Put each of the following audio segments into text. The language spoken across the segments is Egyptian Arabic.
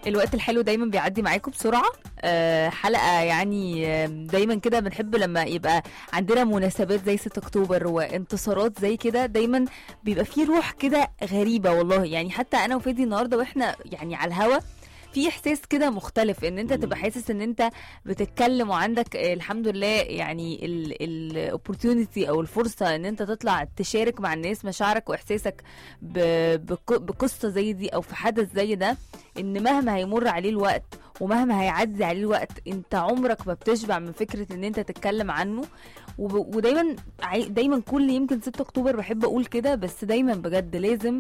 الوقت الحلو دايما بيعدي معاكم بسرعة آه، حلقة يعني آه، دايما كده بنحب لما يبقى عندنا مناسبات زي 6 اكتوبر وانتصارات زي كده دايما بيبقى في روح كده غريبة والله يعني حتى انا وفادي النهاردة واحنا يعني على الهوا في احساس كده مختلف ان انت تبقى حاسس ان انت بتتكلم وعندك آه، الحمد لله يعني الاوبورتيونيتي او الفرصه ان انت تطلع تشارك مع الناس مشاعرك واحساسك ب- بق- بقصه زي دي او في حدث زي ده ان مهما هيمر عليه الوقت ومهما هيعدي عليه الوقت انت عمرك ما بتشبع من فكره ان انت تتكلم عنه وب- ودايما عاي- دايما كل يمكن 6 اكتوبر بحب اقول كده بس دايما بجد لازم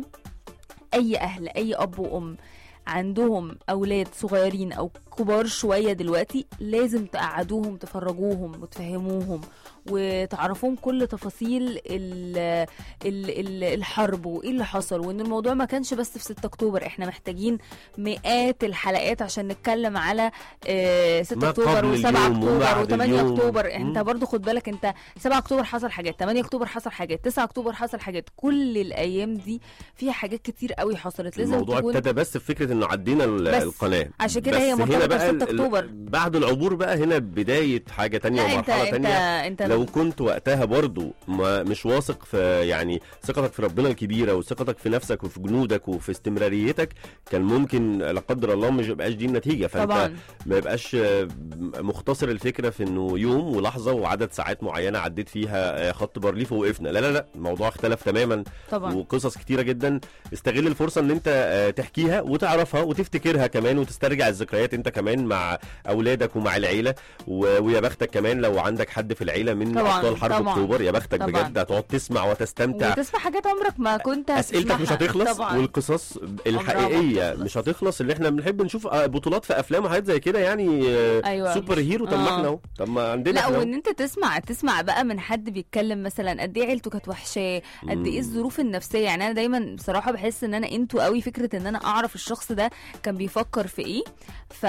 اي اهل اي اب وام عندهم اولاد صغيرين او كبار شويه دلوقتي لازم تقعدوهم تفرجوهم وتفهموهم وتعرفوهم كل تفاصيل ال ال ال الحرب وايه اللي حصل وان الموضوع ما كانش بس في 6 اكتوبر احنا محتاجين مئات الحلقات عشان نتكلم على آه، 6 ما اكتوبر قبل و7 اليوم اكتوبر وبعد و8 اليوم. اكتوبر انت مم. برضو خد بالك انت 7 اكتوبر حصل حاجات 8 اكتوبر حصل حاجات 9 اكتوبر حصل حاجات كل الايام دي فيها حاجات كتير قوي حصلت لازم الموضوع تكون ابتدى بس بفكره انه عدينا ال- بس القناه عشان كده بس هي هنا مرتبطة بقى ب 6 ال- أكتوبر. بعد العبور بقى هنا بدايه حاجه تانية لا انت ومرحله انت تانية انت لو كنت وقتها برضو ما مش واثق في يعني ثقتك في ربنا الكبيره وثقتك في نفسك وفي جنودك وفي استمراريتك كان ممكن لا قدر الله مش يبقاش دي النتيجه فانت طبعا ما يبقاش آه، مختصر الفكره في انه يوم ولحظه وعدد ساعات معينه عديت فيها آه، خط بارليف ووقفنا لا لا لا الموضوع اختلف تماما طبعا وقصص كتيره جدا استغل الفرصه ان انت آه، تحكيها وتعرفها وتفتكرها كمان وتسترجع الذكريات انت كمان مع اولادك ومع العيله و- ويا بختك كمان لو عندك حد في العيله من طبعاً، ابطال حرب طبعاً، اكتوبر يا بختك طبعاً. بجد هتقعد تسمع وتستمتع وتسمع حاجات عمرك ما كنت اسئلتك مش هتسمعها. هتخلص طبعا والقصص ما الحقيقيه هتخلص. مش هتخلص اللي احنا بنحب نشوف آه، بطولات في افلام وحاجات زي كده يعني آه، أيوة. سوبر هيرو طب ما آه. احنا اهو طب ما عندنا لا احنا أهو. وان انت تسمع تسمع بقى من حد بيتكلم مثلا قد ايه عيلته كانت وحشاه قد ايه الظروف النفسيه يعني انا دايما بصراحه بحس ان انا انتوا قوي فكره ان انا اعرف الشخص ده كان بيفكر في ايه ف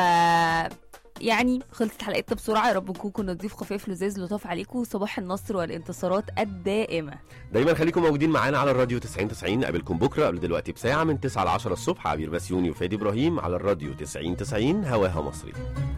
يعني خلصت حلقتنا بسرعه يا رب نكون كنا ضيف خفيف لذيذ لطاف عليكم صباح النصر والانتصارات الدائمه دايما خليكم موجودين معانا على الراديو 90 90 نقابلكم بكره قبل دلوقتي بساعه من 9 ل 10 الصبح عبير بسيوني وفادي ابراهيم على الراديو 90 90 هواها مصري